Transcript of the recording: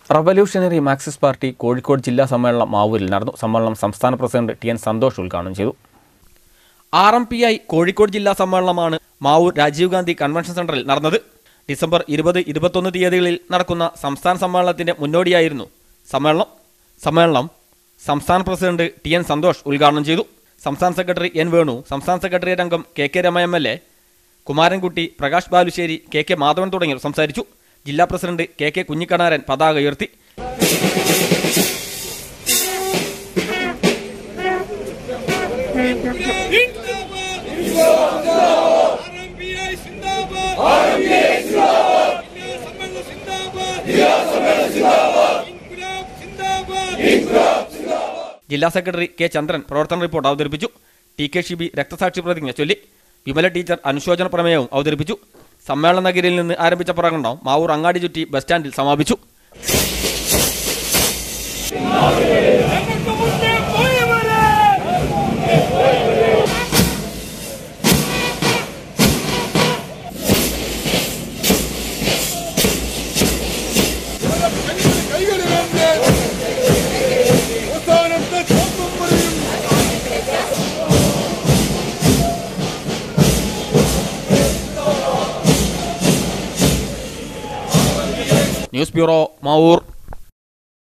revolutionary Marxist party Kozhikode ജില്ലാ സമ്മേളനം മാവൂരിൽ നടന്നു സമ്മേളനം സംസ്ഥാന പ്രസിഡന്റ് ടി എൻ സന്തോഷ് ഉദ്ഘാടനം ചെയ്തു R M P I Kozhikode ജില്ലാ സമ്മേളനമാണ് മാവൂർ രാജീവ് ഗാന്ധി കൺവെൻഷൻ സെന്ററിൽ നടന്നത് ഡിസംബർ ഇരുപത് ഇരുപത്തൊന്ന് തീയതികളിൽ നടക്കുന്ന സംസ്ഥാന സമ്മേളനത്തിന്റെ മുന്നോടിയായിരുന്നു സമ്മേളനം സമ്മേളനം സംസ്ഥാന പ്രസിഡന്റ് ടി എൻ സന്തോഷ് ഉദ്ഘാടനം ചെയ്തു സംസ്ഥാന സെക്രട്ടറി എൻ വേണു സംസ്ഥാന സെക്രട്ടേറിയറ്റ് അംഗം K K Rema M L A Kumarankutty Prakash Balussery K K Madhavan തുടങ്ങിയവർ സംസാരിച്ചു ജില്ലാ പ്രസിഡന്റ് കെ കെ കുഞ്ഞിക്കണാരൻ പതാക ഉയർത്തി ആർഎംപിഐ സിന്ദാബാദ് ആർഎംപിഐ സിന്ദാബാദ് ജില്ലാ സമ്മേളന സിന്ദാബാദ് ഇൻക്ലാബ് സിന്ദാബാദ് ജില്ലാ സെക്രട്ടറി കെ ചന്ദ്രൻ പ്രവർത്തന റിപ്പോർട്ട് അവതരിപ്പിച്ചു ടി കെ ഷിബി രക്തസാക്ഷി പ്രതിജ്ഞ ചൊല്ലി വിമല ടീച്ചർ അനുശോചന പ്രമേയവും അവതരിപ്പിച്ചു സമ്മേളന നഗരിയിൽ നിന്ന് ആരംഭിച്ച പ്രകടനം മാവൂർ അങ്ങാടി ചുറ്റി ബസ് സ്റ്റാൻഡിൽ സമാപിച്ചു ഞങ്ങൾക്ക് മുന്നേ പോയവരെ അവസാനത്തെ ചോദ്യം പറയും ന്യൂസ് ബ്യൂറോ മാവൂർ